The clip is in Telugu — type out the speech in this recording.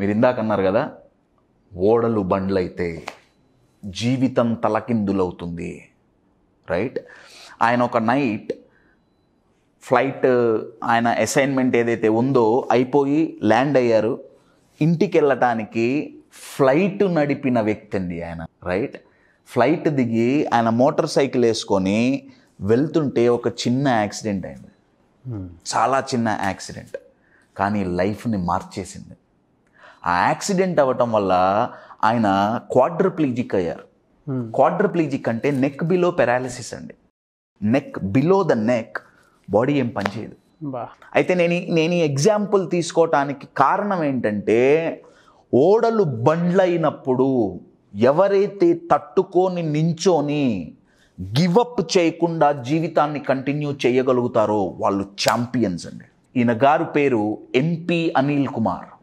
మీరు ఇందాక అన్నారు కదా ఓడలు బండ్లైతే జీవితం తలకిందులవుతుంది రైట్ ఆయన ఒక నైట్ ఫ్లైట్ ఆయన అసైన్మెంట్ ఏదైతే ఉందో అయిపోయి ల్యాండ్ అయ్యారు ఇంటికి వెళ్ళటానికి ఫ్లైట్ నడిపిన వ్యక్తి అండి ఆయన రైట్ ఫ్లైట్ దిగి ఆయన మోటార్ సైకిల్ వేసుకొని వెళ్తుంటే ఒక చిన్న యాక్సిడెంట్ అయింది చాలా చిన్న యాక్సిడెంట్ కానీ లైఫ్ని మార్చేసింది ఆ యాక్సిడెంట్ అవ్వటం వల్ల ఆయన క్వాడ్రప్లీజిక్ అయ్యారు క్వాడ్రప్లీజిక్ అంటే నెక్ బిలో పెరాలిసిస్ అండి neck below the neck body ఏం పనిచేయదు బా అయితే నేను ఈ- నేను ఈ ఎగ్జాంపుల్ తీసుకోవటానికి కారణం ఏంటంటే ఓడలు బండ్లైనప్పుడు ఎవరైతే తట్టుకొని నించోని గివప్ చేయకుండా జీవితాన్ని కంటిన్యూ చేయగలుగుతారో వాళ్ళు ఛాంపియన్స్ అండి ఈయన గారు పేరు ఎంపీ అనిల్ కుమార్